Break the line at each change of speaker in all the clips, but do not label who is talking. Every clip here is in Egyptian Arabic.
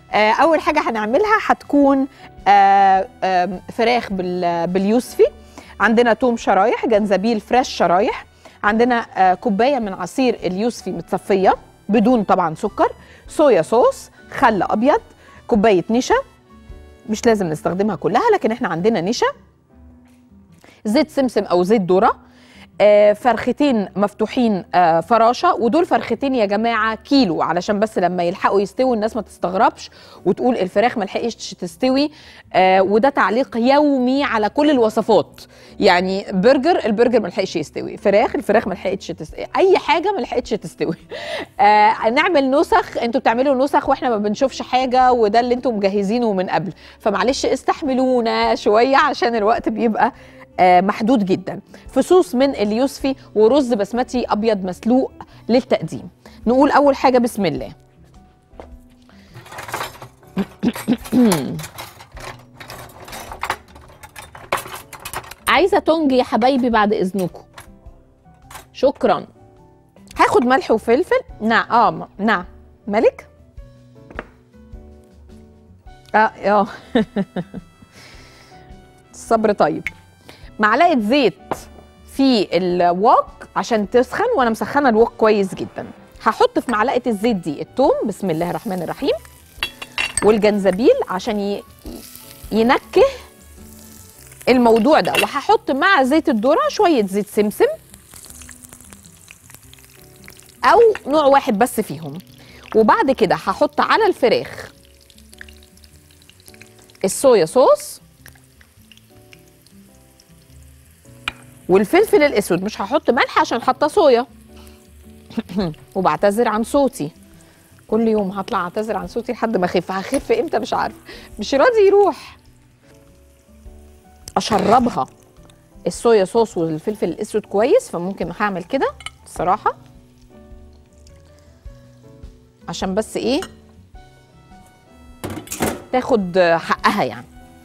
آه اول حاجه هنعملها هتكون آه آه فراخ بال- باليوسفي عندنا توم شرايح جنزبيل فريش شرايح عندنا آه كوبايه من عصير اليوسفي متصفيه بدون طبعا سكر صويا صوص خل ابيض كوبايه نشا مش لازم نستخدمها كلها لكن احنا عندنا نشا زيت سمسم او زيت ذره آه، فرختين مفتوحين آه، فراشه ودول فرختين يا جماعه كيلو علشان بس لما يلحقوا يستووا الناس ما تستغربش وتقول الفراخ ما لحقتش تستوي آه، وده تعليق يومي على كل الوصفات يعني برجر البرجر ما لحقش يستوي فراخ الفراخ ما لحقتش تستوي اي حاجه ما لحقتش تستوي آه، نعمل نسخ انتوا بتعملوا نسخ واحنا ما بنشوفش حاجه وده اللي انتوا مجهزينه من قبل فمعلش استحملونا شويه عشان الوقت بيبقى آه، محدود جدا فصوص من اليوسفي ورز بسمتي ابيض مسلوق للتقديم نقول اول حاجه بسم الله عايزه تونج يا حبايبي بعد اذنكم شكرا هاخد ملح وفلفل نعم اه م- نعم ملك اه اه الصبر طيب معلقه زيت في الوok عشان تسخن وانا مسخنه الوok كويس جدا هحط في معلقه الزيت دي الثوم بسم الله الرحمن الرحيم والجنزبيل عشان ي- ينكه الموضوع ده وهحط مع زيت الذره شويه زيت سمسم او نوع واحد بس فيهم وبعد كده هحط على الفراخ الصويا صوص والفلفل الاسود مش هحط ملح عشان حاطه صويا وبعتذر عن صوتي كل يوم هطلع اعتذر عن صوتي لحد ما اخف هخف امتى مش عارفه مش راضي يروح اشربها الصويا صوص والفلفل الاسود كويس فممكن هعمل كده الصراحه عشان بس ايه تاخد حقها يعني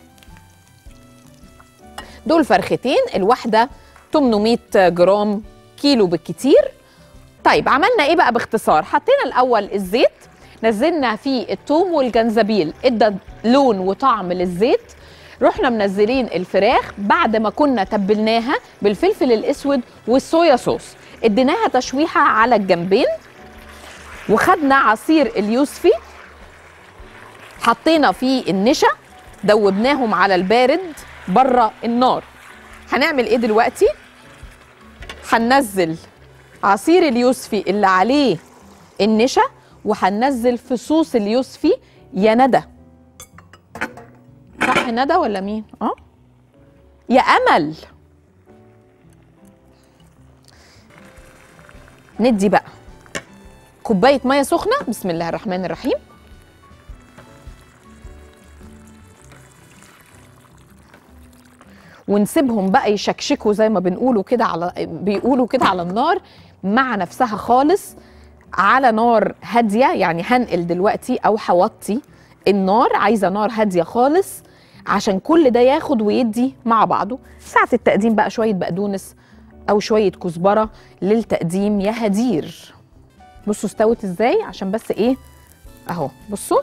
دول فرختين الواحده 800 جرام كيلو بالكتير طيب عملنا ايه بقى باختصار حطينا الاول الزيت نزلنا فيه الثوم والجنزبيل ادى لون وطعم للزيت رحنا منزلين الفراخ بعد ما كنا تبلناها بالفلفل الاسود والصويا صوص اديناها تشويحه على الجنبين وخدنا عصير اليوسفي حطينا فيه النشا دوبناهم على البارد بره النار هنعمل ايه دلوقتي هننزل عصير اليوسفي اللي عليه النشا وهننزل في صوص اليوسفي يا ندى صح ندى ولا مين اه يا امل ندي بقى كوبايه ميه سخنه بسم الله الرحمن الرحيم ونسيبهم بقى يشكشكوا زي ما بنقولوا كده على بيقولوا كده على النار مع نفسها خالص على نار هاديه يعني هنقل دلوقتي او هوطي النار عايزه نار هاديه خالص عشان كل ده ياخد ويدي مع بعضه ساعه التقديم بقى شويه بقدونس او شويه كزبره للتقديم يا هدير بصوا استوت ازاي عشان بس ايه اهو بصوا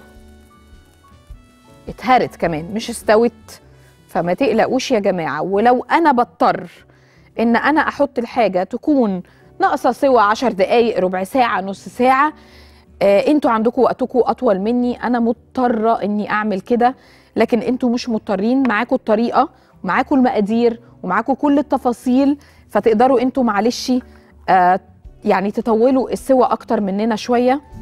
اتهرت كمان مش استوت فما تقلقوش يا جماعه ولو انا بضطر ان انا احط الحاجه تكون ناقصه سوى 10 دقائق ربع ساعه نص ساعه آه انتوا عندكم وقتكم اطول مني انا مضطره اني اعمل كده لكن انتوا مش مضطرين معاكم الطريقه ومعاكم المقادير ومعاكم كل التفاصيل فتقدروا انتوا معلش آه يعني تطولوا السوى اكتر مننا شويه